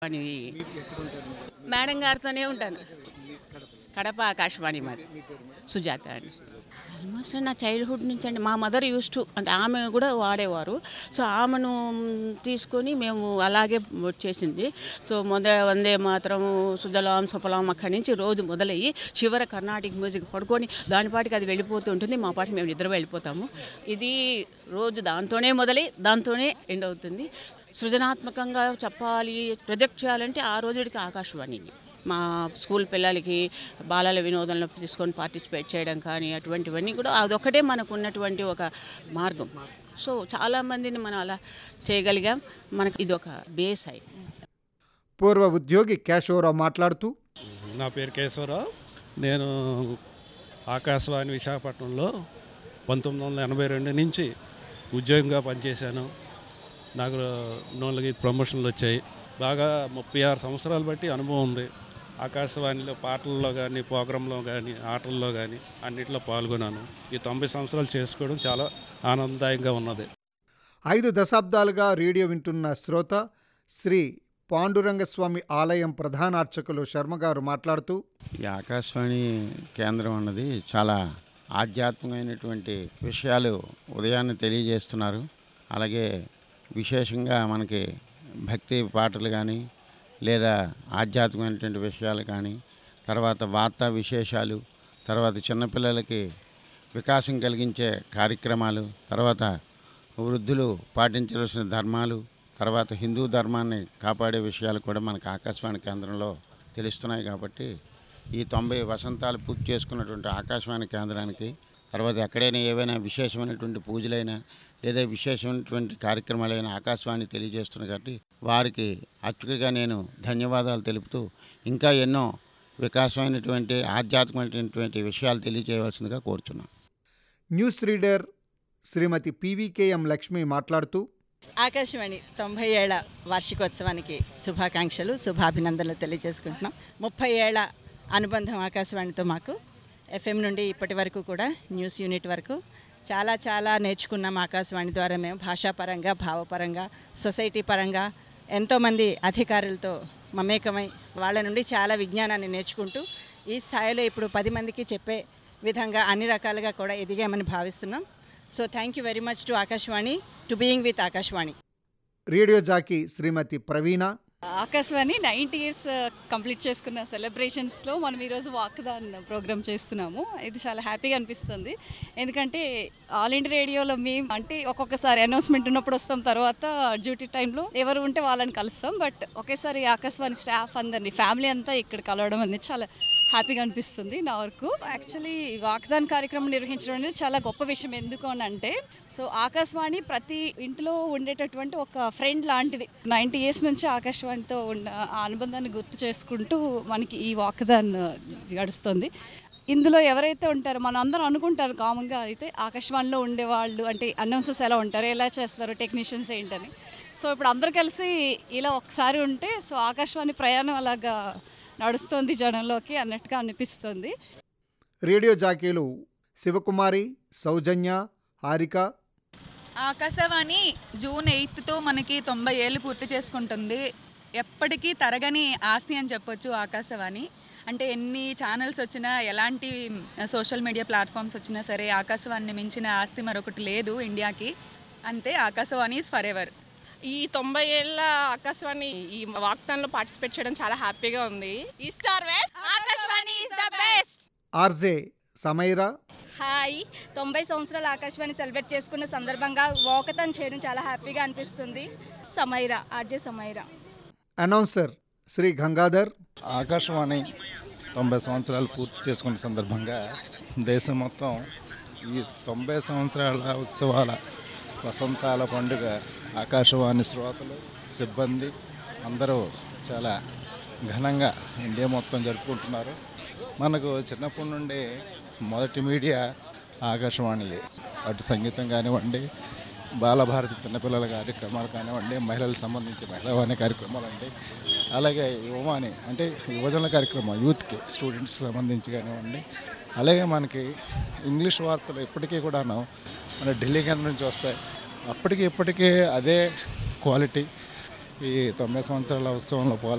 అని మేడం గారితోనే ఉంటాను కడప ఆకాశవాణి మరి సుజాత అండి ఆల్మోస్ట్ నా చైల్డ్హుడ్ నుంచి అండి మా మదర్ యూస్ టు అంటే ఆమె కూడా వాడేవారు సో ఆమెను తీసుకొని మేము అలాగే వచ్చేసింది సో మొద వందే మాత్రం సుజలాం సుఫలాం అక్కడి నుంచి రోజు మొదలయ్యి చివర కర్ణాటిక్ మ్యూజిక్ పడుకొని దానిపాటికి అది వెళ్ళిపోతూ ఉంటుంది మా పాటికి మేము నిద్ర వెళ్ళిపోతాము ఇది రోజు దాంతోనే మొదలై దాంతోనే ఎండ్ అవుతుంది సృజనాత్మకంగా చెప్పాలి ప్రొజెక్ట్ చేయాలంటే ఆ రోజుడికి ఆకాశవాణి మా స్కూల్ పిల్లలకి బాలల వినోదంలో తీసుకొని పార్టిసిపేట్ చేయడం కానీ అటువంటివన్నీ కూడా అదొక్కటే మనకు ఉన్నటువంటి ఒక మార్గం సో చాలామందిని మనం అలా చేయగలిగాం మనకి ఇది ఒక బేస్ అయి పూర్వ ఉద్యోగి కేశవరావు మాట్లాడుతూ నా పేరు కేశవరావు నేను ఆకాశవాణి విశాఖపట్నంలో పంతొమ్మిది వందల ఎనభై రెండు నుంచి ఉద్యోగంగా పనిచేశాను నాకు నోళ్ళకి ప్రమోషన్లు వచ్చాయి బాగా ముప్పై ఆరు సంవత్సరాలు బట్టి అనుభవం ఉంది ఆకాశవాణిలో పాటల్లో కానీ ప్రోగ్రాంలో కానీ ఆటల్లో కానీ అన్నిట్లో పాల్గొన్నాను ఈ తొంభై సంవత్సరాలు చేసుకోవడం చాలా ఆనందదాయంగా ఉన్నది ఐదు దశాబ్దాలుగా రేడియో వింటున్న శ్రోత శ్రీ పాండురంగస్వామి ఆలయం ప్రధాన అర్చకులు శర్మగారు మాట్లాడుతూ ఈ ఆకాశవాణి కేంద్రం అన్నది చాలా ఆధ్యాత్మికమైనటువంటి విషయాలు ఉదయాన్నే తెలియజేస్తున్నారు అలాగే విశేషంగా మనకి భక్తి పాటలు కానీ లేదా ఆధ్యాత్మికమైనటువంటి విషయాలు కానీ తర్వాత వార్తా విశేషాలు తర్వాత చిన్నపిల్లలకి వికాసం కలిగించే కార్యక్రమాలు తర్వాత వృద్ధులు పాటించవలసిన ధర్మాలు తర్వాత హిందూ ధర్మాన్ని కాపాడే విషయాలు కూడా మనకు ఆకాశవాణి కేంద్రంలో తెలుస్తున్నాయి కాబట్టి ఈ తొంభై వసంతాలు పూర్తి చేసుకున్నటువంటి ఆకాశవాణి కేంద్రానికి తర్వాత ఎక్కడైనా ఏవైనా విశేషమైనటువంటి పూజలైనా లేదా విశేషమైనటువంటి కార్యక్రమాలైనా ఆకాశవాణి తెలియజేస్తుంది కాబట్టి వారికి అర్చకుడిగా నేను ధన్యవాదాలు తెలుపుతూ ఇంకా ఎన్నో వికాసమైనటువంటి ఆధ్యాత్మికమైనటువంటి విషయాలు తెలియజేయవలసిందిగా కోరుచున్నాను news reader Shrimati PVKM Lakshmi మాట్లాడుతూ ఆకాశవాణి తొంభై ఏళ్ల వార్షికోత్సవానికి శుభాకాంక్షలు శుభాభినందనలు తెలియజేసుకుంటున్నాం ముప్పై ఏళ్ల అనుబంధం ఆకాశవాణితో మాకు ఎఫ్ఎం నుండి ఇప్పటి వరకు కూడా న్యూస్ యూనిట్ వరకు చాలా చాలా నేర్చుకున్నాం ఆకాశవాణి ద్వారా మేము భాషాపరంగా భావపరంగా సొసైటీ పరంగా ఎంతోమంది అధికారులతో మమేకమై వాళ్ళ నుండి చాలా విజ్ఞానాన్ని నేర్చుకుంటూ ఈ స్థాయిలో ఇప్పుడు పది మందికి చెప్పే విధంగా అన్ని రకాలుగా కూడా ఎదిగామని భావిస్తున్నాం so thank you very much to Akashvani to being with Akashvani radio jockey Shrimati Praveena Akashvani ninety years complete చేసుకున్న సెలబ్రేషన్స్లో మనం ఈరోజు వాక్దాన్ ప్రోగ్రామ్ చేస్తున్నాము ఇది చాలా హ్యాపీగా అనిపిస్తుంది ఎందుకంటే ఆల్ ఇండియా రేడియోలో మేము అంటే ఒక్కొక్కసారి అనౌన్స్మెంట్ ఉన్నప్పుడు వస్తాం తర్వాత డ్యూటీ టైంలో ఎవరు ఉంటే వాళ్ళని కలుస్తాం బట్ ఒకేసారి ఆకాశవాణి స్టాఫ్ అందరినీ ఫ్యామిలీ అంతా ఇక్కడ కలవడం అనేది చాలా హ్యాపీగా అనిపిస్తుంది నా వరకు యాక్చువల్లీ వాగ్దాన్ కార్యక్రమం నిర్వహించడం అనేది చాలా గొప్ప విషయం ఎందుకు అని అంటే సో ఆకాశవాణి ప్రతి ఇంట్లో ఉండేటటువంటి ఒక ఫ్రెండ్ లాంటిది నైంటీ ఇయర్స్ నుంచి ఆకాశవాణితో ఉన్న ఆ అనుబంధాన్ని గుర్తు చేసుకుంటూ మనకి ఈ వాక్దాన్ గడుస్తుంది ఇందులో ఎవరైతే ఉంటారో మనం అందరం అనుకుంటారు కామన్గా అయితే ఆకాశవాణిలో ఉండేవాళ్ళు అంటే అనౌన్సర్స్ ఎలా ఉంటారు ఎలా చేస్తారు టెక్నీషియన్స్ ఏంటని సో ఇప్పుడు అందరు కలిసి ఇలా ఒకసారి ఉంటే సో ఆకాశవాణి ప్రయాణం అలాగా నడుస్తుంది జనంలోకి అన్నట్టుగా అనిపిస్తుంది రేడియో జాకీలు శివకుమారి సౌజన్య హారిక ఆకాశవాణి జూన్ ఎయిత్తో మనకి తొంభై ఏళ్ళు పూర్తి చేసుకుంటుంది ఎప్పటికీ తరగని ఆస్తి అని చెప్పొచ్చు ఆకాశవాణి అంటే ఎన్ని ఛానల్స్ వచ్చినా ఎలాంటి సోషల్ మీడియా ప్లాట్ఫామ్స్ వచ్చినా సరే ఆకాశవాణిని మించిన ఆస్తి మరొకటి లేదు ఇండియాకి అంతే ఆకాశవాణి ఇస్ ఫర్ ఎవర్ ఈ తొంభై ఏళ్ళ ఆకాశవాణి ఈ వాగ్దానంలో పార్టిసిపేట్ చేయడం చాలా హ్యాపీగా ఉంది ఈ star west Akashvani is the best RJ Samaira hi తొంభై సంవత్సరాల ఆకాశవాణి సెలబ్రేట్ చేసుకున్న సందర్భంగా వాకథాన్ చేయడం చాలా హ్యాపీగా అనిపిస్తుంది సమైరా ఆర్జే సమైరా అనౌన్సర్ శ్రీ గంగాధర్ ఆకాశవాణి తొంభై సంవత్సరాలు పూర్తి చేసుకున్న సందర్భంగా దేశం మొత్తం ఈ తొంభై సంవత్సరాల ఉత్సవాల వసంతాల పండుగ ఆకాశవాణి శ్రోతలు సిబ్బంది అందరూ చాలా ఘనంగా ఇండియా మొత్తం జరుపుకుంటున్నారు మనకు చిన్నప్పటి నుండి మొదటి మీడియా ఆకాశవాణి అటు సంగీతం కానివ్వండి బాలభారతి చిన్నపిల్లల కార్యక్రమాలు కానివ్వండి మహిళలకు సంబంధించి మహిళావాణి కార్యక్రమాలు అండి అలాగే యువవాణి అంటే యువజనుల కార్యక్రమం యూత్కి స్టూడెంట్స్కి సంబంధించి కానివ్వండి అలాగే మనకి ఇంగ్లీష్ వార్తలు ఇప్పటికీ కూడాను మన ఢిల్లీ కేంద్రం నుంచి వస్తాయి అప్పటికి ఇప్పటికీ అదే క్వాలిటీ ఈ తొంభై సంవత్సరాల ఉత్సవంలో పాల్